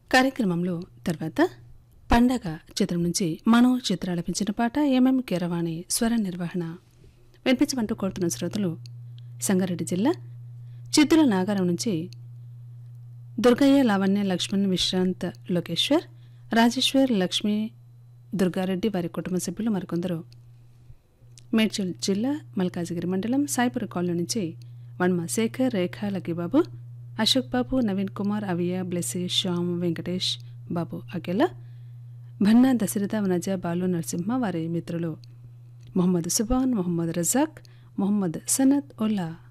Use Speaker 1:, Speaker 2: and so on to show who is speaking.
Speaker 1: కార్యక్రమంలో తర్వాత పండగ చిత్రం నుంచి మనో చిత్రాలపించిన పాట ఎంఎం కీరవాణి స్వర నిర్వహణ వినిపించమంటూ కోరుతున్న శ్రోతలు సంగారెడ్డి జిల్లా చిత్తుల నాగారం నుంచి దుర్గయ్య లావణ్య లక్ష్మణ్ విశ్రాంత్ లోకేశ్వర్ రాజేశ్వర్ లక్ష్మి దుర్గారెడ్డి వారి కుటుంబ సభ్యులు మరికొందరు మేడ్చల్ జిల్లా మల్కాజిగిరి మండలం సాయిపుర కాలనీ నుంచి వన్మ శేఖర్ రేఖ లక్కీబాబు అశోక్ బాబు నవీన్ కుమార్ అవియ బ్లెస్సీ శ్యామ్ వెంకటేష్ బాబు అకెల భన్నా దశరథ వనజ బాలు నరసింహ వారి మిత్రులు మొహమ్మద్ సుబాన్ మొహమ్మద్ రజాక్ మొహమ్మద్ సనత్ ఉల్లా